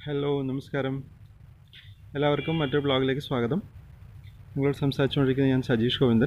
hello നമസ്കാരം എല്ലാവർക്കും മറ്റൊരു ബ്ലോഗിലേക്ക് സ്വാഗതം നിങ്ങളോട് സംസാരിച്ചുകൊണ്ടിരിക്കുന്നത് ഞാൻ സജീഷ് ഗോവിന്ദൻ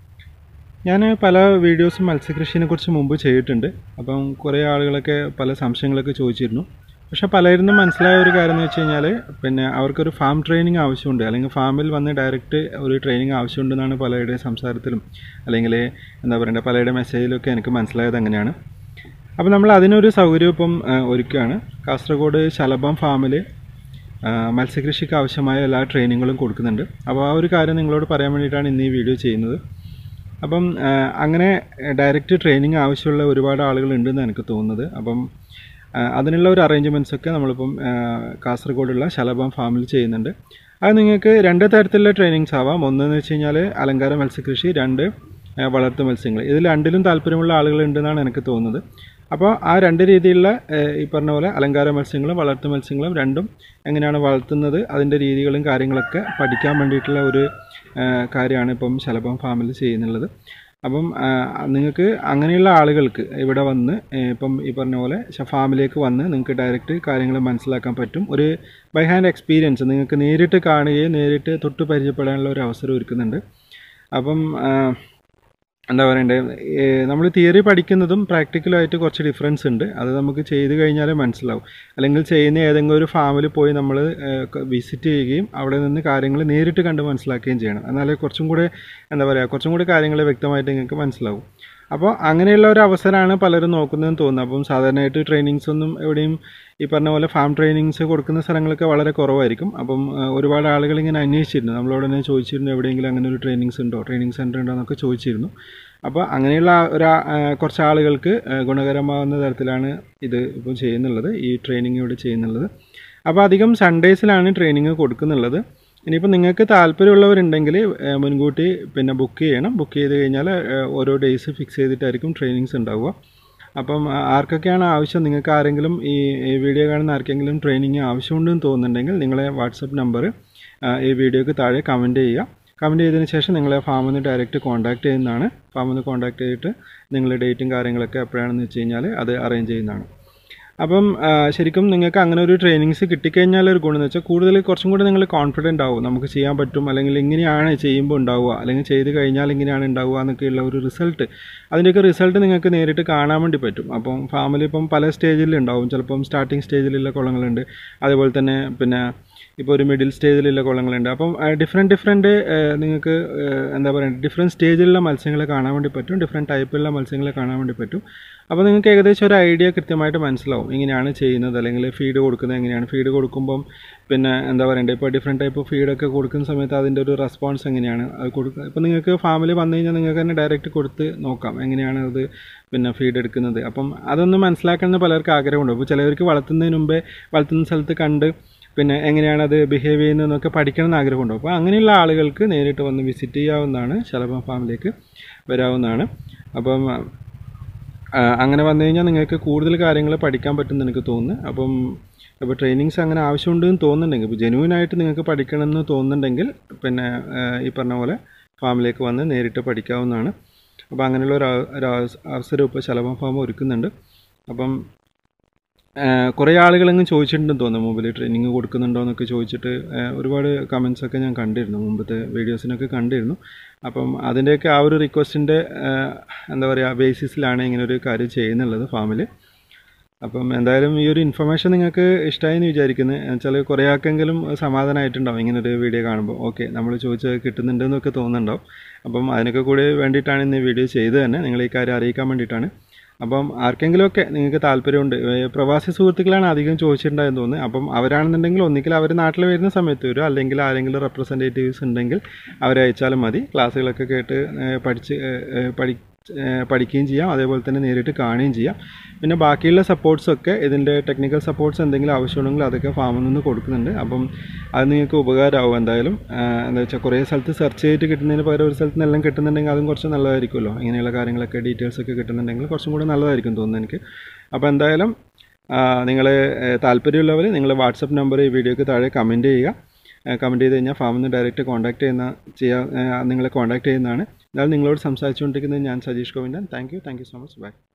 ഞാൻ പല വീഡിയോസും മത്സ്യകൃഷിനെ കുറിച്ച് മുമ്പ് ചെയ്തിട്ടുണ്ട് അപ്പം കുറേ ആളുകളൊക്കെ പല സംശയങ്ങളൊക്കെ ചോദിച്ചിരുന്നു പക്ഷെ പലരിലും മനസ്സിലായ ഒരു കാര്യം എന്ന് വെച്ച് കഴിഞ്ഞാൽ പിന്നെ അവർക്കൊരു ഫാം ട്രെയിനിങ് ആവശ്യമുണ്ട് അല്ലെങ്കിൽ ഫാമിൽ വന്ന് ഡയറക്റ്റ് ഒരു ട്രെയിനിങ് ആവശ്യമുണ്ടെന്നാണ് പലരുടെയും സംസാരത്തിലും അല്ലെങ്കിൽ എന്താ പറയണ്ടേ പലരുടെ മെസ്സേജിലൊക്കെ എനിക്ക് മനസ്സിലായത് അങ്ങനെയാണ് അപ്പോൾ നമ്മൾ അതിനൊരു സൗകര്യം ഇപ്പം ആ, ഒരുക്കുകയാണ് കാസർഗോഡ് ശലഭം ഫാമിൽ മത്സ്യകൃഷിക്ക് ആവശ്യമായ എല്ലാ ട്രെയിനിങ്ങുകളും കൊടുക്കുന്നുണ്ട് അപ്പോൾ ആ ഒരു കാര്യം നിങ്ങളോട് പറയാൻ വേണ്ടിയിട്ടാണ് ഇന്ന് ഈ വീഡിയോ ചെയ്യുന്നത് അപ്പം ആ, അങ്ങനെ ഡയറക്റ്റ് ട്രെയിനിങ് ആവശ്യമുള്ള ഒരുപാട് ആളുകൾ ഉണ്ടെന്ന് എനിക്ക് തോന്നുന്നത് അപ്പം ആ, അതിനുള്ള ഒരു അറേഞ്ച്മെൻറ്റ്സ് ഒക്കെ നമ്മളിപ്പം ആ, കാസർഗോഡുള്ള ശലഭം ഫാമിൽ ചെയ്യുന്നുണ്ട് അത് നിങ്ങൾക്ക് രണ്ട് തരത്തിലുള്ള ട്രെയിനിങ്സ് ആവാം ഒന്നെന്ന് വെച്ച് കഴിഞ്ഞാൽ അലങ്കാര മത്സ്യകൃഷി രണ്ട് ആ, വളർത്തു മത്സ്യങ്ങൾ ഇതിൽ രണ്ടിലും താല്പര്യമുള്ള ആളുകൾ ഉണ്ടെന്നാണ് എനിക്ക് തോന്നുന്നത് അപ്പോൾ ആ രണ്ട് രീതിയിലുള്ള ഏഹ്, ഈ പറഞ്ഞ പോലെ അലങ്കാര മത്സ്യങ്ങളും വളർത്തു മത്സ്യങ്ങളും രണ്ടും എങ്ങനെയാണ് വളർത്തുന്നത് അതിൻ്റെ രീതികളും കാര്യങ്ങളൊക്കെ പഠിക്കാൻ വേണ്ടിയിട്ടുള്ള ഒരു ഏഹ്, കാര്യമാണ് ഇപ്പം ശലഭം ഫാമിൽ ചെയ്യുന്നുള്ളത് അപ്പം ആ, നിങ്ങൾക്ക് അങ്ങനെയുള്ള ആളുകൾക്ക് ഇവിടെ വന്ന് ഏഹ്, ഇപ്പം ഈ പറഞ്ഞ പോലെ ശ- ഫാമിലേക്ക് വന്ന് നിങ്ങൾക്ക് ഡയറക്റ്റ് കാര്യങ്ങൾ മനസ്സിലാക്കാൻ പറ്റും ഒരു ബൈ ഹാൻഡ് എക്സ്പീരിയൻസ് നിങ്ങൾക്ക് നേരിട്ട് കാണുകയും നേരിട്ട് തൊട്ട് പരിചയപ്പെടാനുള്ള ഒരു അവസരം ഒരുക്കുന്നുണ്ട് അപ്പം ആ, എന്താ പറയണ്ടേ നമ്മൾ തിയറി പഠിക്കുന്നതും പ്രാക്ടിക്കലായിട്ട് കുറച്ച് ഡിഫറൻസ് ഉണ്ട് അത് നമുക്ക് ചെയ്ത് കഴിഞ്ഞാലേ മനസ്സിലാവും അല്ലെങ്കിൽ ചെയ്യുന്ന ഏതെങ്കിലും ഒരു ഫാമിൽ പോയി നമ്മൾ വിസിറ്റ് ചെയ്യുകയും അവിടെ നിന്ന് കാര്യങ്ങൾ നേരിട്ട് കണ്ട് മനസ്സിലാക്കുകയും ചെയ്യണം എന്നാലേ കുറച്ചും കൂടെ എന്താ പറയുക കുറച്ചും കൂടി കാര്യങ്ങൾ വ്യക്തമായിട്ട് നിങ്ങൾക്ക് മനസ്സിലാവും അപ്പോൾ അങ്ങനെയുള്ള ഒരു അവസരമാണ് പലരും നോക്കുന്നതെന്ന് തോന്നുന്നു അപ്പം സാധാരണയായിട്ട് ട്രെയിനിങ്സ് ഒന്നും എവിടെയും ഈ പറഞ്ഞ പോലെ ഫാം ട്രെയിനിങ്സ് കൊടുക്കുന്ന സ്ഥലങ്ങളൊക്കെ വളരെ കുറവായിരിക്കും അപ്പം ആ, ഒരുപാട് ആളുകൾ ഇങ്ങനെ അന്വേഷിച്ചിരുന്നു നമ്മളോട് തന്നെ ചോദിച്ചിരുന്നു എവിടെയെങ്കിലും അങ്ങനെ ഒരു ട്രെയിനിങ്സ് ഉണ്ടോ ട്രെയിനിങ് സെൻറ്റർ ഉണ്ടോ എന്നൊക്കെ ചോദിച്ചിരുന്നു അപ്പോൾ അങ്ങനെയുള്ള ഒരു ആ, കുറച്ച് ആളുകൾക്ക് ആ, ഗുണകരമാവുന്ന തരത്തിലാണ് ഇത് ഇപ്പോൾ ചെയ്യുന്നുള്ളത് ഈ ട്രെയിനിങ് ഇവിടെ ചെയ്യുന്നുള്ളത് അപ്പോൾ അധികം സൺഡേസിലാണ് ട്രെയിനിങ് കൊടുക്കുന്നുള്ളത് ഇനിയിപ്പോൾ നിങ്ങൾക്ക് താല്പര്യമുള്ളവരുണ്ടെങ്കിൽ ഏഹ്, മുൻകൂട്ടി പിന്നെ ബുക്ക് ചെയ്യണം ബുക്ക് ചെയ്ത് കഴിഞ്ഞാൽ ഏഹ്, ഓരോ ഡേയ്സ് ഫിക്സ് ചെയ്തിട്ടായിരിക്കും ട്രെയിനിങ്സ് ഉണ്ടാവുക അപ്പം ആ, ആർക്കൊക്കെയാണ് ആവശ്യം നിങ്ങൾക്ക് ആരെങ്കിലും ഈ ഈ വീഡിയോ കാണുന്ന ആർക്കെങ്കിലും ട്രെയിനിങ് ആവശ്യമുണ്ടെന്ന് തോന്നുന്നുണ്ടെങ്കിൽ നിങ്ങളെ വാട്സപ്പ് നമ്പർ ഈ വീഡിയോക്ക് താഴെ കമൻറ്റ് ചെയ്യുക കമൻറ്റ് ചെയ്തതിന് ശേഷം നിങ്ങളെ ഫാമിൽ നിന്ന് ഡയറക്റ്റ് കോൺടാക്ട് ചെയ്യുന്നതാണ് ഫാമിൽ നിന്ന് കോൺടാക്ട് ചെയ്തിട്ട് നിങ്ങളുടെ ഡേറ്റും കാര്യങ്ങളൊക്കെ എപ്പോഴാണെന്ന് വെച്ച് കഴിഞ്ഞാൽ അത് അറേഞ്ച് ചെയ്യുന്നതാണ് അപ്പം ആ, ശരിക്കും നിങ്ങൾക്ക് അങ്ങനെ ഒരു ട്രെയിനിങ്സ് കിട്ടിക്കഴിഞ്ഞാൽ ഒരു ഗുണം എന്ന് വെച്ചാൽ കൂടുതൽ കുറച്ചും കൂടി നിങ്ങൾ കോൺഫിഡൻ്റ് ആവും നമുക്ക് ചെയ്യാൻ പറ്റും അല്ലെങ്കിൽ ഇങ്ങനെയാണ് ചെയ്യുമ്പോൾ ഉണ്ടാവുക അല്ലെങ്കിൽ ചെയ്ത് കഴിഞ്ഞാൽ ഇങ്ങനെയാണ് ഉണ്ടാവുക എന്നൊക്കെയുള്ള ഒരു റിസൾട്ട് അതിൻ്റെയൊക്കെ റിസൾട്ട് നിങ്ങൾക്ക് നേരിട്ട് കാണാൻ വേണ്ടി പറ്റും അപ്പം ഫാമിലി ഇപ്പം പല സ്റ്റേജിൽ ഉണ്ടാവും ചിലപ്പം സ്റ്റാർട്ടിങ് സ്റ്റേജിലുള്ള കുളങ്ങളുണ്ട് അതേപോലെ തന്നെ പിന്നെ ഇപ്പോൾ ഒരു മിഡിൽ സ്റ്റേജിലുള്ള കുളങ്ങളുണ്ട് അപ്പം ഡിഫറെൻറ്റ് ഡിഫറെൻറ്റ് നിങ്ങൾക്ക് ഏഹ്, എന്താ പറയുക ഡിഫറെൻറ്റ് സ്റ്റേജിലുള്ള മത്സ്യങ്ങളെ കാണാൻ വേണ്ടി പറ്റും ഡിഫറെൻറ്റ് ടൈപ്പിലുള്ള മത്സ്യങ്ങളെ കാണാൻ വേണ്ടി പറ്റും അപ്പോൾ നിങ്ങൾക്ക് ഏകദേശം ഒരു ഐഡിയ കൃത്യമായിട്ട് മനസ്സിലാവും ഇങ്ങനെയാണ് ചെയ്യുന്നത് അല്ലെങ്കിൽ ഫീഡ് കൊടുക്കുന്നത് എങ്ങനെയാണ് ഫീഡ് കൊടുക്കുമ്പം പിന്നെ എന്താ പറയണ്ടേ ഇപ്പോൾ ഡിഫറെൻറ്റ് ടൈപ്പ് ഫീഡൊക്കെ കൊടുക്കുന്ന സമയത്ത് അതിൻ്റെ ഒരു റെസ്പോൺസ് എങ്ങനെയാണ് അത് കൊടുക്കുക ഇപ്പോൾ നിങ്ങൾക്ക് ഫാമിലി വന്നു കഴിഞ്ഞാൽ നിങ്ങൾക്ക് തന്നെ ഡയറക്റ്റ് കൊടുത്ത് നോക്കാം എങ്ങനെയാണ് അത് പിന്നെ ഫീഡ് എടുക്കുന്നത് അപ്പം അതൊന്ന് മനസ്സിലാക്കണമെന്ന് പലർക്കും ആഗ്രഹമുണ്ട് അപ്പോൾ ചിലവർക്ക് വളർത്തുന്നതിന് മുമ്പേ വളർത്തുന്ന സ്ഥലത്ത് കണ്ട് പിന്നെ എങ്ങനെയാണ് അത് ബിഹേവ് ചെയ്യുന്നതെന്നൊക്കെ പഠിക്കണം എന്ന് ആഗ്രഹമുണ്ടോ അപ്പോൾ അങ്ങനെയുള്ള ആളുകൾക്ക് നേരിട്ട് വന്ന് വിസിറ്റ് ചെയ്യാവുന്നതാണ് ശലഭം ഫാമിലേക്ക് വരാവുന്നതാണ് അപ്പം ആ, അങ്ങനെ വന്നു കഴിഞ്ഞാൽ നിങ്ങൾക്ക് കൂടുതൽ കാര്യങ്ങൾ പഠിക്കാൻ പറ്റുമെന്ന് എനിക്ക് തോന്നുന്നു അപ്പം ഇപ്പോൾ ട്രെയിനിങ്സ് അങ്ങനെ ആവശ്യമുണ്ടെന്ന് തോന്നുന്നുണ്ടെങ്കിൽ ഇപ്പോൾ ജെനുവിനായിട്ട് നിങ്ങൾക്ക് പഠിക്കണമെന്ന് തോന്നുന്നുണ്ടെങ്കിൽ പിന്നെ ആ, ഈ പറഞ്ഞ പോലെ ഫാമിലേക്ക് വന്ന് നേരിട്ട് പഠിക്കാവുന്നതാണ് അപ്പോൾ അങ്ങനെയുള്ള ഒരു അവ- ഒരു അവസ- അവസരം ഇപ്പോൾ ശലഭം ഫാം ഒരുക്കുന്നുണ്ട് അപ്പം ആഹ് കുറേ ആളുകളങ്ങ് ചോദിച്ചിട്ടുണ്ടെന്ന് തോന്നുന്നു മുമ്പിൽ ട്രെയിനിങ് കൊടുക്കുന്നുണ്ടോ എന്നൊക്കെ ചോദിച്ചിട്ട് ആഹ് ഒരുപാട് കമൻസ് ഒക്കെ ഞാൻ കണ്ടിരുന്നു മുമ്പത്തെ വീഡിയോസിനൊക്കെ കണ്ടിരുന്നു അപ്പം അതിൻ്റെയൊക്കെ ആ ഒരു റിക്വസ്റ്റിൻ്റെ എന്താ പറയുക ബേസിസിലാണ് ഇങ്ങനെ ഒരു കാര്യം ചെയ്യുന്നുള്ളത് ഫാമിൽ അപ്പം എന്തായാലും ഈ ഒരു ഇൻഫർമേഷൻ നിങ്ങൾക്ക് ഇഷ്ടമായി എന്ന് വിചാരിക്കുന്നത് എന്നുവെച്ചാൽ കുറേ ആൾക്കെങ്കിലും സമാധാനമായിട്ടുണ്ടാവും ഇങ്ങനെ ഒരു വീഡിയോ കാണുമ്പോൾ ഓക്കെ നമ്മൾ ചോദിച്ചത് കിട്ടുന്നുണ്ടെന്നൊക്കെ തോന്നുന്നുണ്ടാവും അപ്പം അതിനൊക്കെ കൂടി വേണ്ടിയിട്ടാണ് ഇന്ന് ഈ വീഡിയോ ചെയ്തത് തന്നെ നിങ്ങൾ ഈ കാര്യം അറിയിക്കാൻ വേണ്ടിയിട്ടാണ് അപ്പം ആർക്കെങ്കിലുമൊക്കെ നിങ്ങൾക്ക് താല്പര്യമുണ്ട് ഏ, പ്രവാസി സുഹൃത്തുക്കളാണ് അധികം ചോദിച്ചിട്ടുണ്ടായെന്ന് തോന്നുന്നത് അപ്പം അവരാണെന്നുണ്ടെങ്കിൽ ഒന്നിക്കൽ അവർ നാട്ടിൽ വരുന്ന സമയത്ത് വരും അല്ലെങ്കിൽ ആരെങ്കിലും റെപ്രസെൻറ്റേറ്റീവ്സ് ഉണ്ടെങ്കിൽ അവരെ അയച്ചാലും മതി ക്ലാസ്സുകളൊക്കെ കേട്ട് ഏ, പഠിച്ച് ഏ, ഏ, പഠി ഏ, പഠിക്കുകയും ചെയ്യാം അതേപോലെ തന്നെ നേരിട്ട് കാണുകയും ചെയ്യാം പിന്നെ ബാക്കിയുള്ള സപ്പോർട്ട്സൊക്കെ ഇതിൻ്റെ ടെക്നിക്കൽ സപ്പോർട്ട്സ് എന്തെങ്കിലും ആവശ്യമുണ്ടെങ്കിൽ അതൊക്കെ ഫാമിൽ നിന്ന് കൊടുക്കുന്നുണ്ട് അപ്പം അത് നിങ്ങൾക്ക് ഉപകാരമാവും എന്തായാലും ആ, എന്താ വെച്ചാൽ കുറേ സ്ഥലത്ത് സെർച്ച് ചെയ്തിട്ട് കിട്ടുന്നതിന് പകരം ഒരു സ്ഥലത്ത് നിന്ന് എല്ലാം കിട്ടുന്നുണ്ടെങ്കിൽ അതും കുറച്ച് നല്ലതായിരിക്കുമല്ലോ ഇങ്ങനെയുള്ള കാര്യങ്ങളൊക്കെ ഡീറ്റെയിൽസ് ഒക്കെ കിട്ടുന്നുണ്ടെങ്കിൽ കുറച്ചും കൂടെ നല്ലതായിരിക്കും തോന്നുന്നു എനിക്ക് അപ്പോൾ എന്തായാലും നിങ്ങൾ താല്പര്യമുള്ളവർ നിങ്ങൾ വാട്സപ്പ് നമ്പർ ഈ വീഡിയോക്ക് താഴെ കമൻറ്റ് ചെയ്യുക കമൻറ്റ് ചെയ്ത് കഴിഞ്ഞാൽ ഫാമിൽ നിന്ന് ഡയറക്റ്റ് കോൺടാക്ട് ചെയ്യുന്ന ചെയ്യാൻ നിങ്ങളെ കോൺടാക്ട് ചെയ്യുന്നതാണ് എന്നാൽ നിങ്ങളോട് സംസാരിച്ചുകൊണ്ടിരിക്കുന്നത് ഞാൻ Sajeesh Govindan thank you thank you so much by